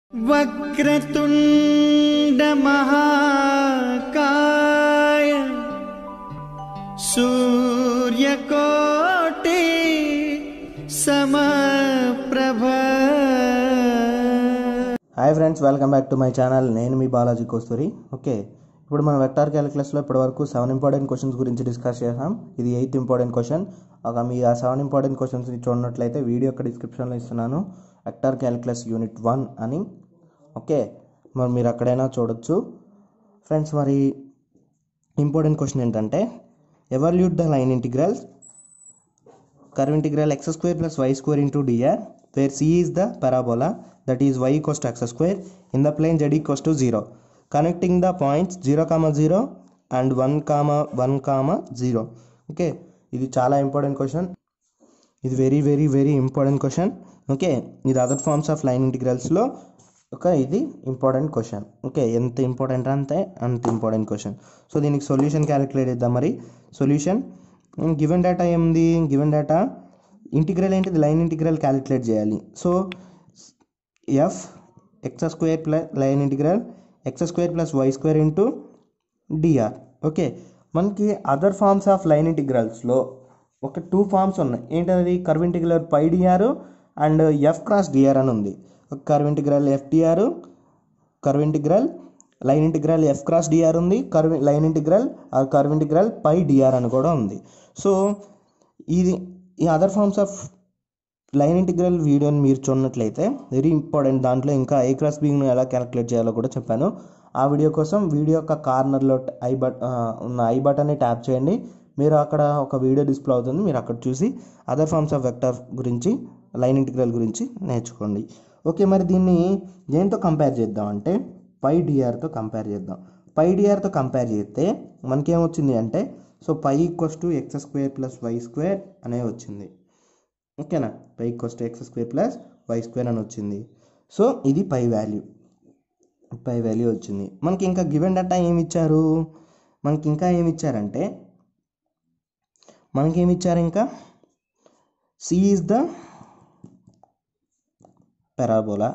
वक्रतुण्डमहाकाय सूर्यकोटि समप्रभ hi friends welcome back to my channel నేను మీ బాలాజీ కోస్తూరి ఓకే ఇప్పుడు మనం వెక్టార్ క్యాలిక్యులస్లో ఇప్పటివరకు సెవెన్ ఇంపార్టెంట్ క్వశ్చన్స్ గురించి డిస్కస్ చేసాం ఇది ఎయిత్ ఇంపార్టెంట్ క్వశ్చన్ ఒక మీ ఆ సెవెన్ ఇంపార్టెంట్ క్వశ్చన్స్ చూడనట్లయితే వీడియో యొక్క డిస్క్రిప్షన్లో ఇస్తున్నాను వెక్టార్ క్యాలిక్యులస్ యూనిట్ వన్ అని ఓకే మరి మీరు అక్కడైనా చూడొచ్చు ఫ్రెండ్స్ మరి ఇంపార్టెంట్ క్వశ్చన్ ఏంటంటే evaluate the line integrals curve integral x square plus y square into dr where c is the parabola that is y equals to x square in the plane z equals to 0 connecting the points 0 comma 0 and 1 comma 1 comma 0 okay ఇది చాలా important question ఇది very very very important question okay ఇది other forms of line ఇంటిగ్రల్స్లో ఒక ఇది important question okay ఎంత important అంతే అంత ఇంపార్టెంట్ క్వశ్చన్ సో దీనికి సొల్యూషన్ క్యాలిక్యులేట్ చేద్దాం మరి సొల్యూషన్ గివెన్ డేటా ఏంది గివెన్ డేటా ఇంటిగ్రల్ ఏంటిది లైన్ ఇంటిగ్రల్ క్యాలిక్యులేట్ చేయాలి so F X square plus line integral X square plus Y square into d r okay మనకి అదర్ ఫార్మ్స్ ఆఫ్ లైన్ ఇంటిగ్రల్స్లో ఒక two forms ఉన్నాయి ఏంటది curve integral phi DR and F cross DR అని ఉంది ఒక curve integral FDR curve integral line integral F cross DR ఉంది curve line integral ఆ కర్వ్ ఇంటిగ్రల్ పై డిఆర్ అని కూడా ఉంది సో ఇది ఈ other forms of line integral వీడియోని మీరు చూడనట్లయితే వెరీ ఇంపార్టెంట్ దాంట్లో ఇంకా ఏ క్రాస్ బీయింగ్ను ఎలా క్యాలిక్యులేట్ చేయాలో కూడా చెప్పాను ఆ వీడియో కోసం వీడియో యొక్క కార్నర్లో ఐ బట్ ఉన్న ఐ బటన్ని ట్యాప్ చేయండి మీరు అక్కడ ఒక వీడియో డిస్ప్లే అవుతుంది మీరు అక్కడ చూసి అదర్ ఫార్మ్స్ ఆఫ్ వెక్టర్ గురించి లైన్ ఇంటిగ్రల్ గురించి నేర్చుకోండి ఓకే మరి దీన్ని దేంతో కంపేర్ చేద్దాం అంటే పై డిఆర్తో కంపేర్ చేద్దాం పై డిఆర్తో కంపేర్ చేస్తే మనకేమొచ్చింది అంటే so phi equals to X square plus Y square అనే వచ్చింది ఓకేనా phi equals to X square plus Y square అని వచ్చింది సో ఇది పై వాల్యూ పై వాల్యూ వచ్చింది మనకి ఇంకా గివెన్ డేటా ఏమి ఇచ్చారు మనకి ఇంకా ఏమి ఇచ్చారంటే మనకి ఏమి ఇచ్చారు ఇంకా C is the parabola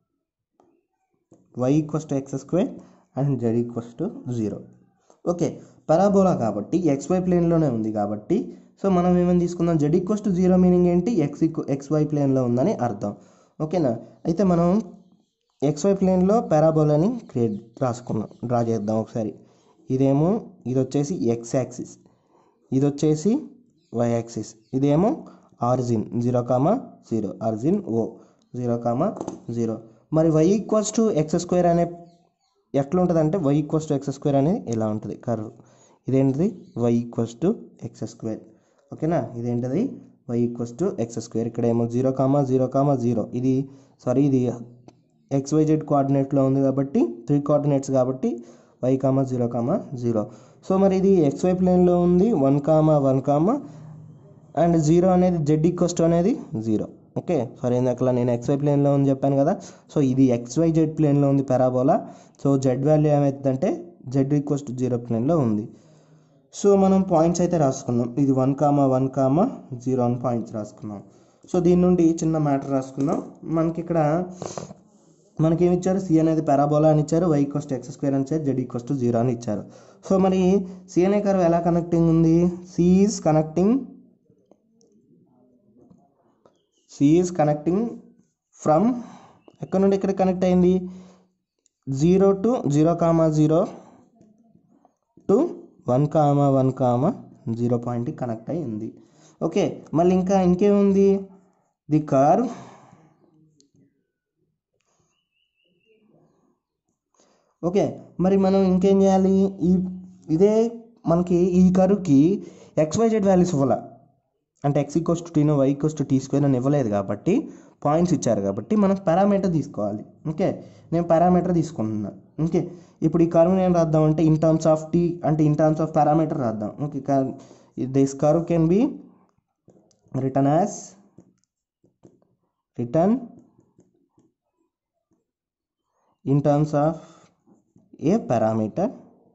Y equals to X square and Z equals to zero okay parabola కాబట్టి ఎక్స్ వై ప్లేన్లోనే ఉంది కాబట్టి సో మనం ఏమని తీసుకుందాం Z equals to zero meaning ఏంటి ఎక్స్ ఈక్వ ఎక్స్ వై ప్లేన్లో ఉందని అర్థం ఓకేనా అయితే మనం ఎక్స్ వై ప్లేన్లో పారాబోలాని క్రియేట్ రాసుకున్నాం డ్రా చేద్దాం ఒకసారి ఇదేమో ఇది వచ్చేసి ఎక్స్ యాక్సిస్ ఇది వచ్చేసి వై యాక్సిస్ ఇదేమో origin zero comma zero origin O zero comma zero మరి Y equals to X square అనే ఎట్లా ఉంటుంది అంటే Y equals to X square అనేది ఇలా ఉంటుంది కర్వ్ ఇదేంటిది Y equals to X square ఓకేనా ఇదేంటిది Y equals to X square ఇక్కడ ఏమో zero comma zero comma zero ఇది సారీ ఇది ఎక్స్ వై జెడ్ కోఆర్డినేట్లో ఉంది కాబట్టి త్రీ కోఆర్డినేట్స్ కాబట్టి Y comma zero comma zero so మరి ఇది ఎక్స్ వై ప్లేన్లో ఉంది one comma one comma and zero అనేది జెడ్ ఈక్వస్ టు అనేది జీరో ఓకే సారీ ఇందాక నేను ఎక్స్వై ప్లేన్లో ఉంది చెప్పాను కదా సో ఇది ఎక్స్వై జెడ్ ప్లేన్లో ఉంది పారాబోలా సో జెడ్ వాల్యూ ఏమవుతుందంటే జెడ్ ఈక్వస్ టు జీరో ప్లేన్లో ఉంది సో మనం పాయింట్స్ అయితే రాసుకున్నాం ఇది one comma one comma zero అని పాయింట్స్ రాసుకున్నాం సో దీని నుండి చిన్న మ్యాటర్ రాసుకున్నాం మనకి ఇక్కడ మనకి ఏమి ఇచ్చారు సి అనేది పారాబోలా అని ఇచ్చారు Y equals to X square అని ఇచ్చారు జెడ్ ఈక్వస్ టు జీరో అని ఇచ్చారు సో మరి సి అనే కర్వ్ ఎలా కనెక్టింగ్ ఉంది C is connecting C is connecting from ఎక్కడ నుండి ఇక్కడ కనెక్ట్ అయింది zero to zero comma zero to one comma one comma zero పాయింట్కి కనెక్ట్ అయ్యింది ఓకే మళ్ళీ ఇంకా ఇంకేముంది ది కార్ ఓకే మరి మనం ఇంకేం చేయాలి ఈ ఇదే మనకి ఈ కరువుకి ఎక్స్వైజెడ్ వాల్యూస్ ఇవ్వాల అంటే ఎక్స్ ఈక్వస్ టు టీను Y equals to T square అని ఇవ్వలేదు కాబట్టి పాయింట్స్ ఇచ్చారు కాబట్టి మనం పారామీటర్ తీసుకోవాలి ఓకే నేను పారామీటర్ తీసుకుంటున్నాను ఓకే ఇప్పుడు ఈ కర్వ్ నేను రాద్దాం అంటే ఇన్ టర్మ్స్ ఆఫ్ టీ అంటే ఇన్ టర్మ్స్ ఆఫ్ పారామీటర్ రాద్దాం okay this curve can be written as written in terms of a parameter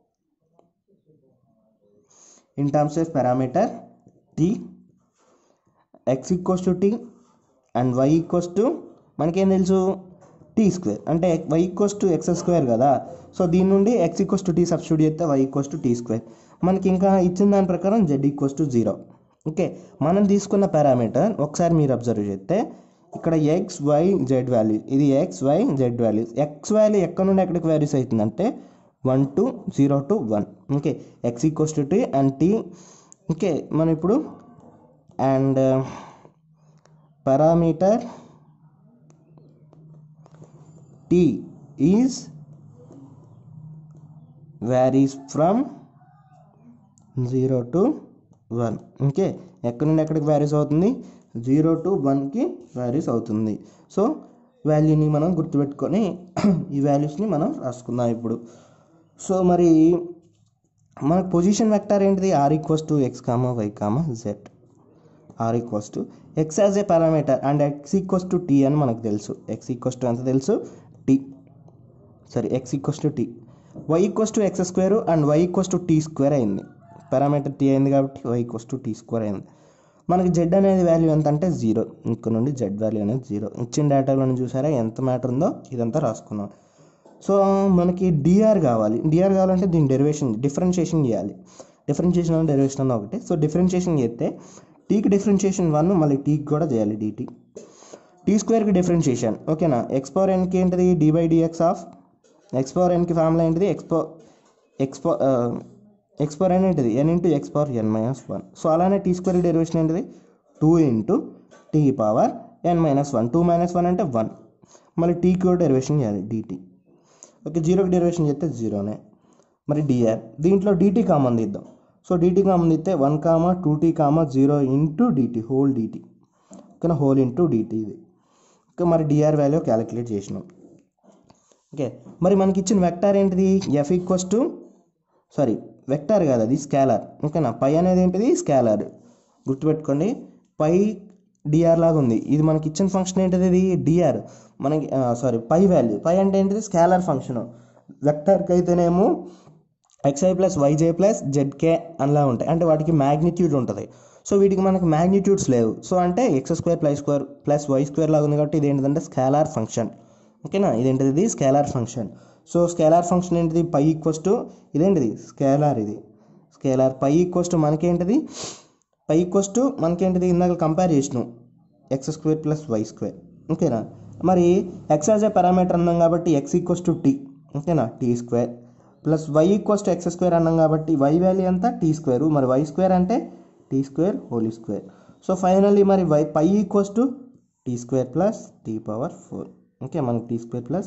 in terms of parameter T X equals to T and Y equals to మనకేం తెలుసు T square అంటే Y equals to X square కదా so దీని నుండి X equals to T substitute చేస్తే Y equals to T square మనకి ఇంకా ఇచ్చిన దాని ప్రకారం Z equals to zero okay మనం తీసుకున్న పారామీటర్ ఒకసారి మీరు అబ్జర్వ్ చేస్తే ఇక్కడ ఎక్స్ వై జెడ్ వాల్యూస్ ఇది X Y Z values X value ఎక్కడ నుండి ఎక్కడికి వాల్యూస్ అవుతుందంటే one to zero to one okay X equals to T and T okay మనం ఇప్పుడు and parameter T is varies from zero to one okay ఎక్కడి నుండి ఎక్కడికి వ్యారీస్ అవుతుంది జీరో టు వన్కి వ్యారీస్ అవుతుంది సో వాల్యూని మనం గుర్తుపెట్టుకొని ఈ వాల్యూస్ని మనం రాసుకుందాం ఇప్పుడు సో మరి మనకు పొజిషన్ వెక్టర్ ఏంటిది R equals to X comma Y comma Z R equals to X as a parameter and X equals to T అని మనకు తెలుసు ఎక్స్ ఈక్వస్ టు ఎంత తెలుసు T sorry X equals to T Y equals to X square and Y equals to T square అయింది parameter T అయింది కాబట్టి Y equals to T square అయింది మనకి జెడ్ అనేది వాల్యూ ఎంత అంటే జీరో ఇక్కడ నుండి జెడ్ వాల్యూ అనేది జీరో ఇచ్చిన డేటాలో చూసారా ఎంత మ్యాటర్ ఉందో ఇదంతా రాసుకున్నాం సో మనకి డిఆర్ కావాలి డిఆర్ కావాలంటే దీని డెరివేషన్ డిఫరెన్షియేషన్ చేయాలి డిఫరెన్షియేషన్ అన్న డెరివేషన్ అన్న ఒకటి సో డిఫరెన్షియేషన్ చేస్తే టీకి డిఫరెన్షియేషన్ వన్ మళ్ళీ టీకి కూడా చేయాలి డిటీ టీ స్క్వేర్కి డిఫరెన్షియేషన్ ఓకేనా ఎక్స్ పవర్ ఎన్కి ఏంటిది D by DX of X power ఎన్కి ఫార్ములా ఏంటిది ఎక్స్పో ఎక్స్పో ఎక్స్ పవర్ ఎన్ ఏంటిది N into X power N minus one so అలానే టీ స్క్వేర్ డెరివేషన్ ఏంటిది two into tea power N minus one two minus one అంటే one మళ్ళీ టీకి కూడా డెరివేషన్ చేయాలి డిటీ ఓకే జీరోకి డెరివేషన్ చేస్తే జీరోనే మరి డిఆర్ దీంట్లో డిటీ కామన్ తీద్దాం సో డిటీ కామన్ తీస్తే one comma two T comma zero into DT whole DT ఓకేనా హోల్ ఇంటూ డిటీ ఇది ఓకే మరి డిఆర్ వాల్యూ క్యాలిక్యులేట్ చేసినాం ఓకే మరి మనకి ఇచ్చిన వెక్టార్ ఏంటిది F equals to sorry vector కాదు అది స్కేలార్ ఓకేనా పై అనేది ఏంటిది స్కేలార్ గుర్తుపెట్టుకోండి పై డిఆర్ లాగా ఉంది ఇది మనకి ఇచ్చిన ఫంక్షన్ ఏంటిది ఇది డిఆర్ మనకి సారీ పై వాల్యూ పై అంటే ఏంటిది స్కేలార్ ఫంక్షన్ వెక్టార్కి అయితేనేమో XI plus YJ plus ZK అలా ఉంటాయి అంటే వాటికి మ్యాగ్నిట్యూడ్ ఉంటుంది సో వీటికి మనకి మ్యాగ్నిట్యూడ్స్ లేవు సో అంటే X square plus square plus Y square లాగా ఉంది కాబట్టి ఇది ఏంటిదంటే స్కేలార్ ఫంక్షన్ ఓకేనా ఇదేంటిది ఇది scalar function so scalar function ఏంటిది పై ఈక్వస్ టు ఇదేంటిది స్కేలార్ ఇది స్కేలార్ పై ఈక్వస్ టు మనకేంటిది పై ఈక్వస్ టు మనకేంటిది ఇందాక కంపేర్ చేసినాం X square plus Y square ఓకేనా మరి ఎక్స్ యాజ్ ఏ పారామీటర్ అన్నాం కాబట్టి ఎక్స్ ఈక్వస్ టు టీ ఓకేనా T square plus Y equals to X square అన్నాం కాబట్టి వై వాల్యూ ఎంత టీ స్క్వేర్ మరి వై స్క్వేర్ అంటే tea square whole square so finally మరి Y phi equals to T square plus tea power four okay మనకి T square plus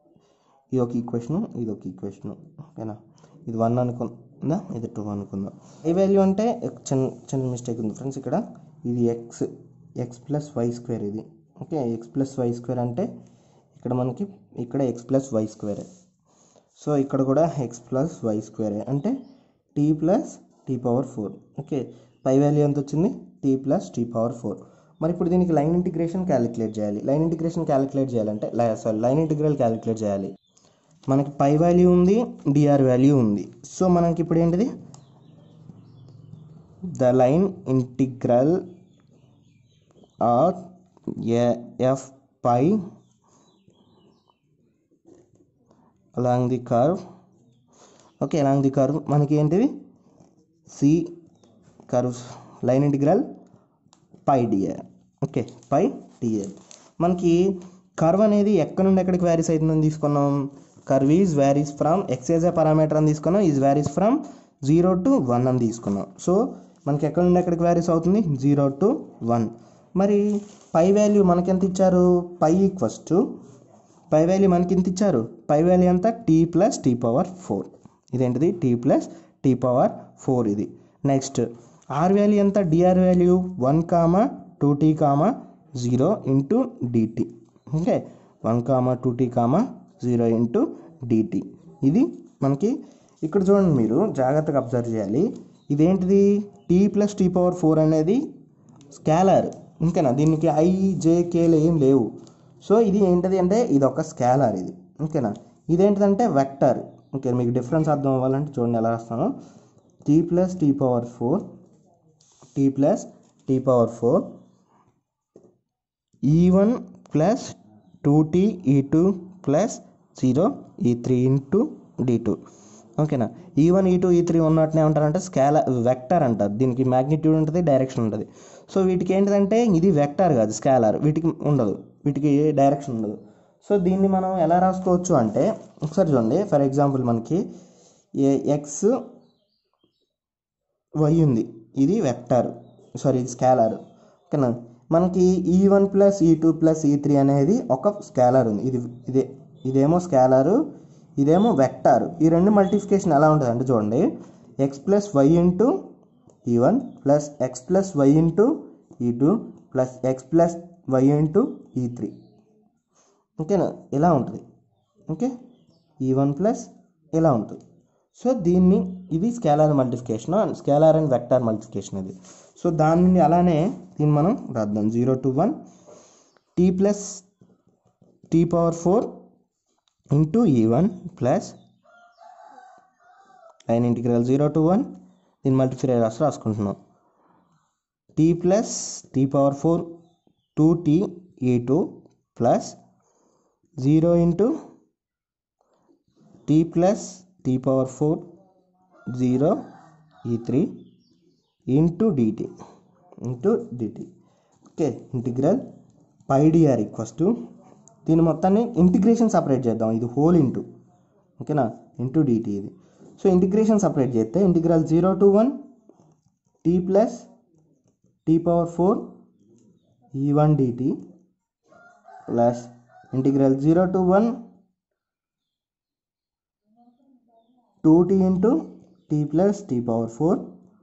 ఇది ఒక equation ఇది ఒక ఈక్వేషను ఓకేనా ఇది వన్ అనుకుందా ఇది టూ అనుకుందాం ఏ వాల్యూ అంటే చిన్న చిన్న మిస్టేక్ ఉంది ఫ్రెండ్స్ ఇక్కడ ఇది X X plus Y square ఇది okay X plus Y square అంటే ఇక్కడ మనకి ఇక్కడ X plus Y square so ఇక్కడ కూడా ఎక్స్ ప్లస్ వై స్క్వేర్ అంటే T plus tea power four okay phi value ఎంత వచ్చింది T plus tea power four మరి ఇప్పుడు దీనికి లైన్ ఇంటిగ్రేషన్ క్యాలిక్యులేట్ చేయాలి లైన్ ఇంటిగ్రేషన్ క్యాలిక్యులేట్ చేయాలంటే సారీ లైన్ ఇంటిగ్రల్ క్యాలిక్యులేట్ చేయాలి మనకి పై వాల్యూ ఉంది డిఆర్ వాల్యూ ఉంది సో మనకి ఇప్పుడు ఏంటిది the line integral R F phi along the curve okay along the curve మనకి ఏంటిది C curve line integral phi DR okay phi DR మనకి కర్వ్ అనేది ఎక్కడ నుండి ఎక్కడికి వ్యారీస్ అవుతుందని తీసుకున్నాం curve is varies from X as parameter అని తీసుకున్నాం is varies from zero to one అని తీసుకున్నాం సో మనకి ఎక్కడ నుండి ఎక్కడికి వ్యారీస్ అవుతుంది జీరో టు వన్ మరి పై వాల్యూ మనకి ఎంత ఇచ్చారు phi equals to phi value మనకి ఎంత ఇచ్చారు పై వాల్యూ ఎంత T plus tea power four ఇదేంటిది T plus tea power four ఇది నెక్స్ట్ ఆర్ వాల్యూ ఎంత DR value one comma two T comma zero into DT okay one comma two T comma zero into DT ఇది మనకి ఇక్కడ చూడండి మీరు జాగ్రత్తగా observe చేయాలి ఇదేంటిది T plus tea power four అనేది స్కాలర్ ఇంకేనా దీనికి ఐ జేకేలు ఏం లేవు సో ఇది ఏంటిది అంటే ఇది ఒక స్కాలర్ ఇది ఓకేనా ఇదేంటిదంటే వెక్టర్ ఓకే మీకు డిఫరెన్స్ అర్థం అవ్వాలంటే చూడండి ఎలా రాస్తాను T plus tea power four T plus tea power four E one plus two T E two plus zero ఈ త్రీ ఇంటూ డి టూ ఓకేనా ఈ వన్ ఈ టూ ఈ త్రీ ఉన్నట్టునే ఏమంటారంటే స్కేలా వెక్టర్ అంటారు దీనికి మ్యాగ్నిట్యూడ్ ఉంటుంది డైరెక్షన్ ఉంటుంది so వీటికి ఏంటిదంటే ఇది వెక్టర్ కాదు స్కేలార్ వీటికి ఉండదు వీటికి డైరెక్షన్ ఉండదు సో దీన్ని మనం ఎలా రాసుకోవచ్చు అంటే ఒకసారి చూడండి ఫర్ ఎగ్జాంపుల్ మనకి ఎక్స్ వై ఉంది ఇది వెక్టర్ సారీ ఇది స్కేలార్ ఓకేనా మనకి ఈ వన్ ప్లస్ ఈ టూ ప్లస్ ఈ త్రీ అనేది ఒక స్కేలార్ ఉంది ఇది ఇదే ఇదేమో స్కేలారు ఇదేమో వెక్టార్ ఈ రెండు మల్టిఫికేషన్ ఎలా ఉంటుంది అంటే చూడండి ఎక్స్ ప్లస్ వై ఇంటూ ఈ one plus X plus Y into ఈ two plus X plus Y into E three ఓకేనా ఇలా ఉంటుంది ఓకే ఈ వన్ ప్లస్ ఇలా ఉంటుంది సో దీన్ని ఇది scalar multiplication and scalar and vector multiplication ఇది సో దాని నుండి అలానే దీన్ని మనం రాద్దాం zero to one T plus tea power four into ఈ one plus line integral zero to one దీన్ని మల్టిఫై రాసి రాసుకుంటున్నాం T plus tea power four two T E two plus zero into tea plus tea power four zero ఈ three into DT into DT okay integral phi DR equals to దీని మొత్తాన్ని integration separate చేద్దాం ఇది whole into ఓకేనా into DT ఇది so integration separate చేస్తే integral zero to one T plus tea power four E one DT plus integral zero to one two tea into tea plus tea power four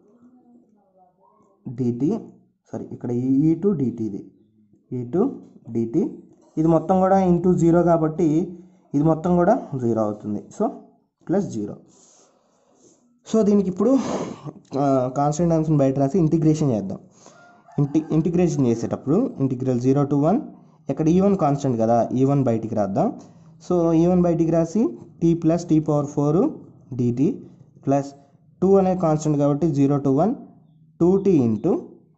DT sorry ఇక్కడ E to DT ఇది ఈ to DT ఇది మొత్తం కూడా into zero కాబట్టి ఇది మొత్తం కూడా జీరో అవుతుంది సో ప్లస్ జీరో సో దీనికి ఇప్పుడు కాన్స్టెంట్ ఆన్సర్ బయట రాసి ఇంటిగ్రేషన్ చేద్దాం ఇంటి ఇంటిగ్రేషన్ చేసేటప్పుడు ఇంటిగ్రల్ జీరో టు వన్ ఇక్కడ ఈ వన్ కాన్స్టెంట్ కదా ఈ వన్ బయటికి రాద్దాం సో ఈ వన్ బయటికి రాసి t plus tea power four dt plus two అనే కాన్స్టెంట్ కాబట్టి zero to one two tea into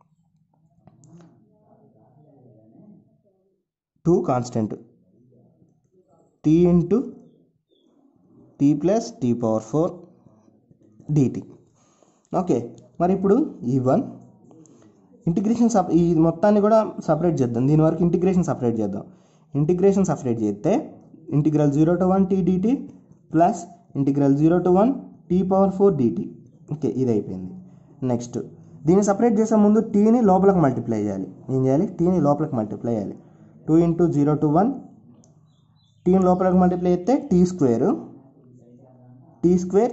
two constant t into tea plus tea power four dt okay మరి ఇప్పుడు ఈ వన్ ఇంటిగ్రేషన్ సప్ ఈ మొత్తాన్ని కూడా సపరేట్ చేద్దాం దీని వరకు ఇంటిగ్రేషన్ సపరేట్ చేద్దాం ఇంటిగ్రేషన్ సపరేట్ చేస్తే integral zero to one t dt plus integral zero to one t power four dt okay ఇది అయిపోయింది నెక్స్ట్ దీన్ని సపరేట్ చేసే ముందు టీని లోపలికి మల్టిప్లై చేయాలి ఏం చేయాలి టీని లోపలికి మల్టిప్లై చేయాలి two into zero to one టీని లోపలికి మల్టిప్లై చేస్తే t square t square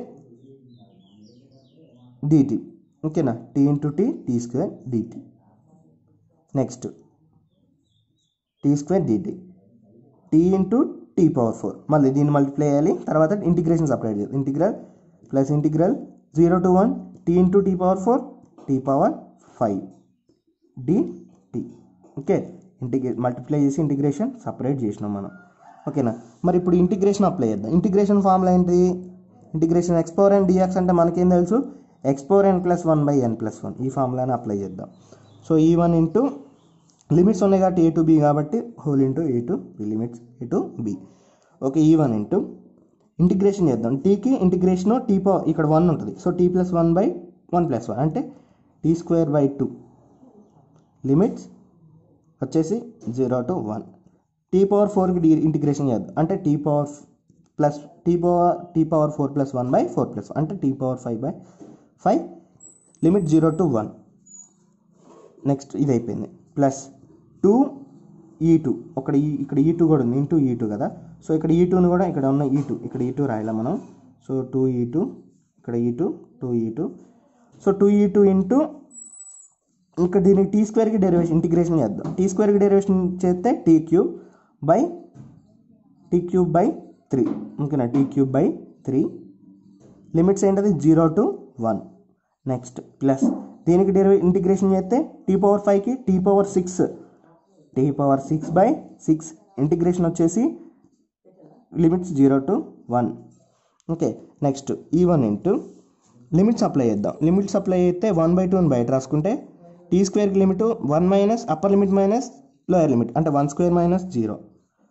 dt ఓకేనా t into t t square dt next t square dt t into tea power four మళ్ళీ దీన్ని మల్టిప్లై చేయాలి తర్వాత ఇంటిగ్రేషన్ సపరేట్ చేయాలి integral plus integral zero to one t into tea power four t power five dt okay ఇంటిగ్రే multiply చేసి integration separate చేసినాం మనం ఓకేనా మరి ఇప్పుడు ఇంటిగ్రేషన్ అప్లై చేద్దాం ఇంటిగ్రేషన్ ఫార్ములా ఏంటి integration x power n dx అంటే మనకేం తెలుసు x power n plus one by n plus one ఈ ఫార్ములాని అప్లై చేద్దాం so e one into limits ఉన్నాయి కాబట్టి ఏ టు బి కాబట్టి whole into a to b limits a to b okay e one into integration చేద్దాం టీకి integration t power ఇక్కడ one ఉంటుంది so t plus one by one plus one అంటే tea square by two limits వచ్చేసి zero to one t power ఫోర్కి d integration చేద్దాం అంటే t power plus tea power t power four plus one by four plus అంటే t power five by five limit zero to one next ఇది అయిపోయింది plus two e two ఇక్కడ ఈ ఇక్కడ e two కూడా ఉంది ఇంటూ ఈ టూ కదా సో ఇక్కడ ఈ టూని కూడా ఇక్కడ ఉన్న ఈ టూ ఇక్కడ ఈ టూ రాయాలి మనం సో టూ ఈ టూ ఇక్కడ e two two e two so two e two into ఇంకా దీనికి టీ స్క్వేర్కి డెరివేషన్ ఇంటిగ్రేషన్ చేద్దాం టీ స్క్వేర్కి డెరివేషన్ చేస్తే t cube by t cube by three ఓకేనా t cube by three limits ఏంటది zero to one next plus దీనికి డెరివే ఇంటిగ్రేషన్ చేస్తే టీ పవర్ ఫైవ్కి t power six t power six by six integration వచ్చేసి limits zero to one okay next e one into limits apply చేద్దాం limits apply చేస్తే one by two బయట రాసుకుంటే t స్క్వేర్కి limit one minus upper limit minus lower limit అంటే one square minus zero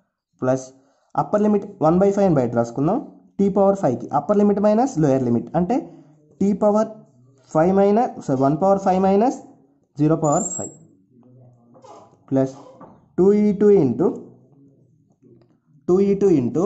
plus upper limit one by five అని బయట రాసుకుందాం t power ఫైవ్కి upper limit minus lower limit అంటే t power five minus one power five minus zero power five plus two e two into two e two into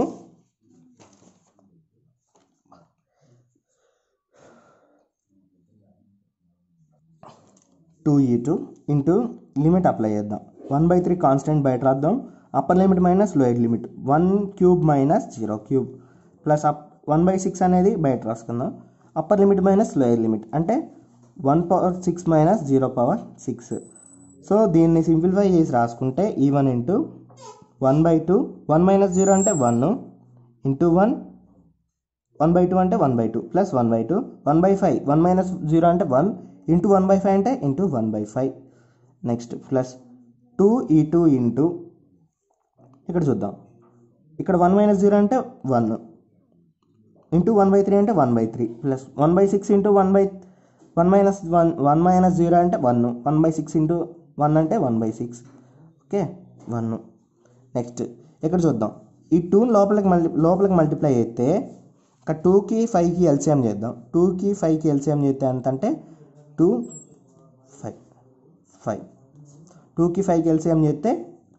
two e two into limit apply చేద్దాం one by three constant బయట రాద్దాం upper limit minus lower limit one cube minus zero cube plus up one by six అనేది బయట రాసుకుందాం upper limit minus lower limit అంటే one power six minus zero power six so దీన్ని simplify చేసి రాసుకుంటే e one into one by two one minus zero అంటే one into one one by two అంటే one by two plus one by two one by five one minus zero అంటే one into one by five అంటే into one by five next plus two e two into ఇక్కడ చూద్దాం ఇక్కడ one minus zero అంటే one into one by three అంటే one by three plus one by six into one by one minus one one minus zero అంటే one one by six into one అంటే one by six okay one next ఇక్కడ చూద్దాం ఈ two లోపలికి multi లోపలికి multiply చేస్తే ఇక్కడ టూకి ఫైవ్కి ఎల్సిఎం చేద్దాం టూకి ఫైవ్కి ఎల్సిఎం చేస్తే ఎంత అంటే టూ ఫైవ్ ఫైవ్ టూకి ఫైవ్కి ఎల్సిఎం చేస్తే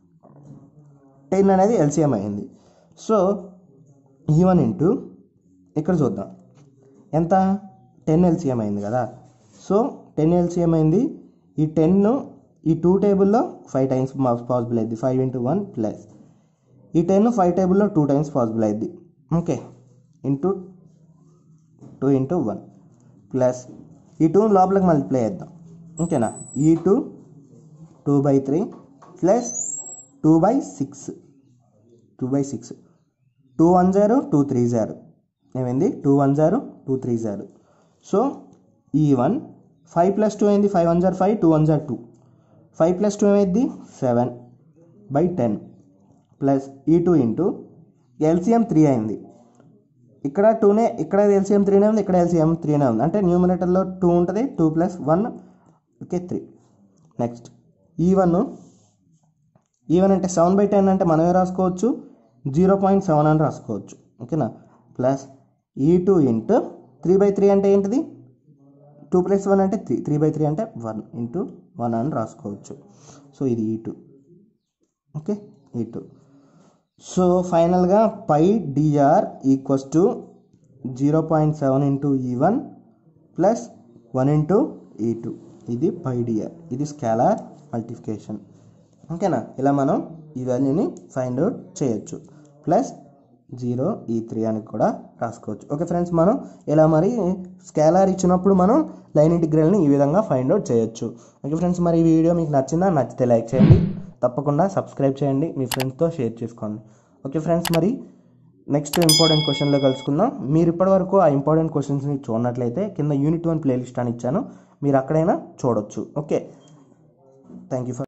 టెన్ అనేది ఎల్సిఎం అయింది సో ఈ వన్ ఇంటూ ఇక్కడ చూద్దాం ఎంత టెన్ ఎల్సిఎం అయింది కదా సో టెన్ ఎల్సిఎం అయింది ఈ టెన్ ఈ టూ టేబుల్లో ఫైవ్ టైమ్స్ పాసిబుల్ అయింది ఫైవ్ ఇంటూ వన్ ప్లస్ ఈ టెన్ ఫైవ్ టేబుల్లో టూ టైమ్స్ పాసిబుల్ అయింది okay into two into one plus ఈ టూ లోపలికి మల్టిప్లై చేద్దాం ఓకేనా e two two by three plus two by six two by six two one zero two three zero ఏమైంది two one zero two three zero so e one five plus two అయింది five one జార్ five two one jar two five plus two ఏమైంది seven by ten plus ఈ two into LCM three అయింది ఇక్కడ టూనే ఇక్కడ LCM త్రీనే ఉంది ఇక్కడ ఎల్సిఎం త్రీనే ఉంది అంటే న్యూమినేటర్లో టూ ఉంటుంది two plus one okay three next e one e one అంటే సెవెన్ బై టెన్ అంటే మనమే రాసుకోవచ్చు జీరో పాయింట్ సెవెన్ అని రాసుకోవచ్చు ఓకేనా ప్లస్ ఈ two into three by three అంటే ఏంటిది టూ ప్లస్ వన్ అంటే త్రీ త్రీ బై త్రీ అంటే వన్ ఇంటూ వన్ అని రాసుకోవచ్చు సో ఇది e two okay e two so ఫైనల్గా pi DR equals to zero point seven into ఈ వన్ ప్లస్ వన్ ఇంటూ ఈ టూ ఇది పై డిఆర్ ఇది స్కేలార్ మల్టిఫికేషన్ ఓకేనా ఇలా మనం ఇవన్నీ ఫైండ్ అవుట్ చేయొచ్చు ప్లస్ జీరో ఈ త్రీ అని కూడా రాసుకోవచ్చు ఓకే ఫ్రెండ్స్ మనం ఇలా మరి స్కేలార్ ఇచ్చినప్పుడు మనం లైన్ ఇంటిగ్రల్ని ఈ విధంగా ఫైండ్ అవుట్ చేయొచ్చు ఓకే ఫ్రెండ్స్ మరి ఈ వీడియో మీకు నచ్చిందా నచ్చితే లైక్ చేయండి తప్పకుండా సబ్స్క్రైబ్ చేయండి మీ ఫ్రెండ్స్తో షేర్ చేసుకోండి ఓకే ఫ్రెండ్స్ మరి నెక్స్ట్ ఇంపార్టెంట్ క్వశ్చన్లో కలుసుకుందాం మీరు ఇప్పటివరకు ఆ ఇంపార్టెంట్ క్వశ్చన్స్ని చూడనట్లయితే కింద యూనిట్ వన్ ప్లేలిస్ట్ అని ఇచ్చాను మీరు అక్కడైనా చూడొచ్చు ఓకే థ్యాంక్ యూ ఫర్